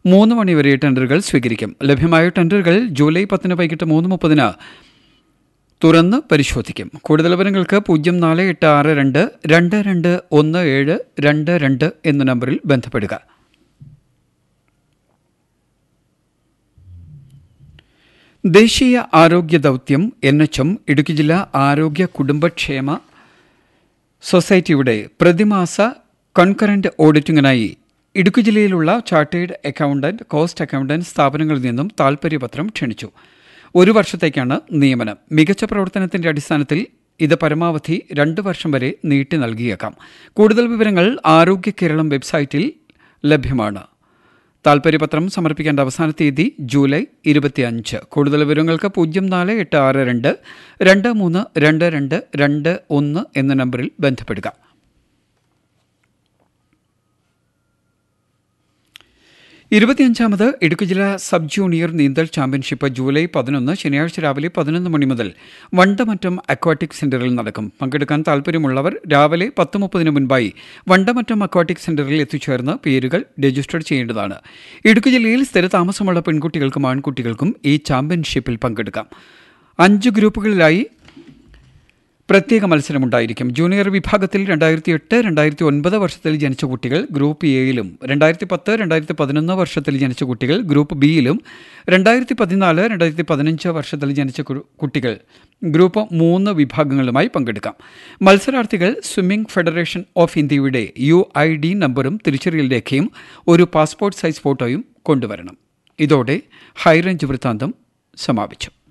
മൂന്ന് മണിവരെ ടെൻഡറുകൾ സ്വീകരിക്കും ലഭ്യമായ ടെൻഡറുകൾ ജൂലൈ പത്തിന് വൈകിട്ട് മൂന്ന് മുപ്പതിന് തുറന്ന് പരിശോധിക്കും കൂടുതൽ വിവരങ്ങൾക്ക് പൂജ്യം നാല് എട്ട് ആറ് രണ്ട് രണ്ട് രണ്ട് ഒന്ന് ഏഴ് രണ്ട് രണ്ട് എന്ന നമ്പറിൽ ബന്ധപ്പെടുക ദേശീയ ആരോഗ്യ ദൗത്യം എൻ എച്ച് എം ഇടുക്കി ജില്ലാ ആരോഗ്യ കുടുംബക്ഷേമ സൊസൈറ്റിയുടെ പ്രതിമാസ കൺകറന്റ് ഓഡിറ്റിംഗിനായി ഇടുക്കി ജില്ലയിലുള്ള ചാർട്ടേഡ് അക്കൗണ്ടന്റ് കോസ്റ്റ് അക്കൗണ്ടന്റ് സ്ഥാപനങ്ങളിൽ നിന്നും താൽപ്പര്യപത്രം ക്ഷണിച്ചു ഒരു വർഷത്തേക്കാണ് നിയമനം മികച്ച പ്രവർത്തനത്തിന്റെ അടിസ്ഥാനത്തിൽ ഇത് പരമാവധി രണ്ട് വർഷം വരെ നീട്ടി നൽകിയേക്കാം കൂടുതൽ വിവരങ്ങൾ ആരോഗ്യ കേരളം വെബ്സൈറ്റിൽ ലഭ്യമാണ് താൽപ്പര്യപത്രം സമർപ്പിക്കേണ്ട അവസാന തീയതി ജൂലൈ ഇരുപത്തിയഞ്ച് കൂടുതൽ വിവരങ്ങൾക്ക് പൂജ്യം നാല് എട്ട് ആറ് രണ്ട് രണ്ട് മൂന്ന് രണ്ട് രണ്ട് രണ്ട് ഒന്ന് എന്ന നമ്പറിൽ ബന്ധപ്പെടുക ഇരുപത്തിയഞ്ചാമത് ഇടുക്കി ജില്ലാ സബ് ജൂനിയർ നീന്തൽ ചാമ്പ്യൻഷിപ്പ് ജൂലൈ പതിനൊന്ന് ശനിയാഴ്ച രാവിലെ പതിനൊന്ന് മണി മുതൽ വണ്ടമറ്റം അക്വാട്ടിക് സെന്ററിൽ നടക്കും പങ്കെടുക്കാൻ താൽപ്പര്യമുള്ളവർ രാവിലെ പത്ത് മുപ്പതിന് മുൻപായി വണ്ടമറ്റം അക്വാട്ടിക് സെന്ററിൽ എത്തിച്ചേർന്ന് പേരുകൾ രജിസ്റ്റർ ചെയ്യേണ്ടതാണ് ഇടുക്കി ജില്ലയിൽ സ്ഥിരതാമസമുള്ള പെൺകുട്ടികൾക്കും ആൺകുട്ടികൾക്കും ഈ ചാമ്പ്യൻഷിപ്പിൽ പങ്കെടുക്കാം അഞ്ച് ഗ്രൂപ്പുകളിലായി പ്രത്യേക മത്സരമുണ്ടായിരിക്കും ജൂനിയർ വിഭാഗത്തിൽ രണ്ടായിരത്തി എട്ട് രണ്ടായിരത്തി ഒൻപത് വർഷത്തിൽ ജനിച്ച കുട്ടികൾ ഗ്രൂപ്പ് എയിലും രണ്ടായിരത്തി പത്ത് രണ്ടായിരത്തി പതിനൊന്ന് വർഷത്തിൽ ജനിച്ച കുട്ടികൾ ഗ്രൂപ്പ് ബിയിലും രണ്ടായിരത്തി പതിനാല് രണ്ടായിരത്തി പതിനഞ്ച് വർഷത്തിൽ ജനിച്ച കു- കുട്ടികൾ ഗ്രൂപ്പ് മൂന്ന് വിഭാഗങ്ങളുമായി പങ്കെടുക്കാം മത്സരാർത്ഥികൾ സ്വിമ്മിംഗ് ഫെഡറേഷൻ ഓഫ് ഇന്ത്യയുടെ യു ഐ ഡി നമ്പറും തിരിച്ചറിയൽ രേഖയും ഒരു പാസ്പോർട്ട് സൈസ് ഫോട്ടോയും കൊണ്ടുവരണം ഇതോടെ ഹൈറേഞ്ച് വൃത്താന്തം സമാപിച്ചു